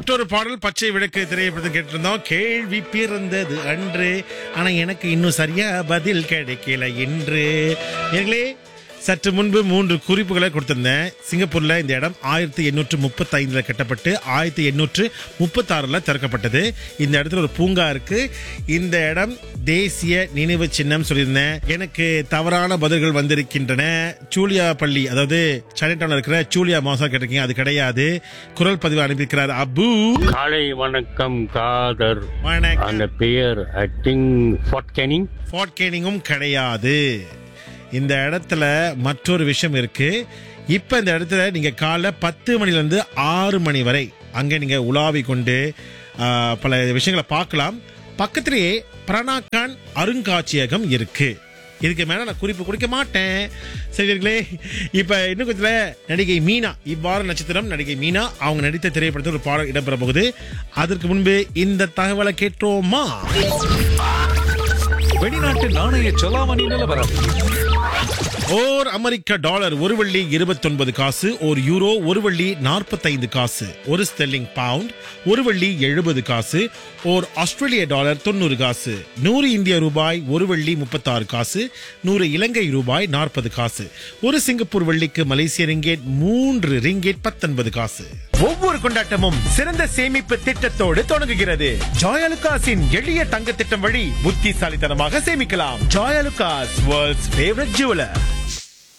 மற்றொரு பாடல் பச்சை விளக்கு திரையப்படத்தை கேட்டிருந்தோம் கேள்வி பிறந்தது அன்று ஆனா எனக்கு இன்னும் சரியா பதில் கிடைக்கல என்று நேர்களே சற்று முன்பு மூன்று குறிப்புகளை கொடுத்திருந்தேன் சிங்கப்பூர்ல இந்த இடம் ஆயிரத்தி எண்ணூற்று முப்பத்தி ஐந்துல கட்டப்பட்டு ஆயிரத்தி எண்ணூற்று முப்பத்தாறுல திறக்கப்பட்டது இந்த இடத்துல ஒரு பூங்கா இருக்கு இந்த இடம் தேசிய நினைவு சின்னம் சொல்லியிருந்தேன் எனக்கு தவறான பதில்கள் வந்திருக்கின்றன சூலியா பள்ளி அதாவது சைனா டவுன்ல இருக்கிற சூலியா மாசா கேட்டிருக்கீங்க அது கிடையாது குரல் பதிவு அனுப்பியிருக்கிறார் அபு காலை வணக்கம் காதர் வணக்கம் அந்த பெயர் ஐ திங்க் ஃபார்ட் கேனிங் ஃபார்ட் கேனிங்கும் கிடையாது இந்த இடத்துல மற்றொரு விஷயம் இருக்கு இப்ப இந்த இடத்துல நீங்க காலை பத்து மணில இருந்து ஆறு மணி வரை அங்க நீங்க உலாவி கொண்டு ஆ, பல விஷயங்களை பார்க்கலாம் பக்கத்திலேயே பிரணாக்கான் அருங்காட்சியகம் இருக்கு இதுக்கு மேல நான் குறிப்பு கொடுக்க மாட்டேன் சரிங்களே இப்ப இன்னும் கொஞ்சத்துல நடிகை மீனா இவ்வாறு நட்சத்திரம் நடிகை மீனா அவங்க நடித்த திரைப்படத்தில் ஒரு பாடல் இடம்பெற போகுது அதற்கு முன்பு இந்த தகவலை கேட்டோமா வெளிநாட்டு நாணய செலாவணி நிலவரம் ஓர் அமெரிக்க டாலர் ஒரு வெள்ளி இருபத்தொன்பது காசு ஒரு யூரோ ஒரு வெள்ளி நாற்பத்தைந்து காசு ஒரு ஸ்டெல்லிங் பவுண்ட் ஒரு வெள்ளி எழுபது காசு ஓர் ஆஸ்திரேலிய டாலர் தொண்ணூறு காசு நூறு இந்திய ரூபாய் ஒரு வெள்ளி முப்பத்தாறு காசு நூறு இலங்கை ரூபாய் நாற்பது காசு ஒரு சிங்கப்பூர் வெள்ளிக்கு மலேசிய ரிங்கேட் மூன்று ரிங்கேட் பத்தொன்பது காசு ஒவ்வொரு கொண்டாட்டமும் சிறந்த சேமிப்பு திட்டத்தோடு தொடங்குகிறது ஜாயலுகாஸின் எளிய தங்க திட்டம் வழி புத்திசாலித்தனமாக சேமிக்கலாம் ஜாயலுகாஸ் வேர்ல்ட்ஸ் ஃபேவரட் ஜுவலர்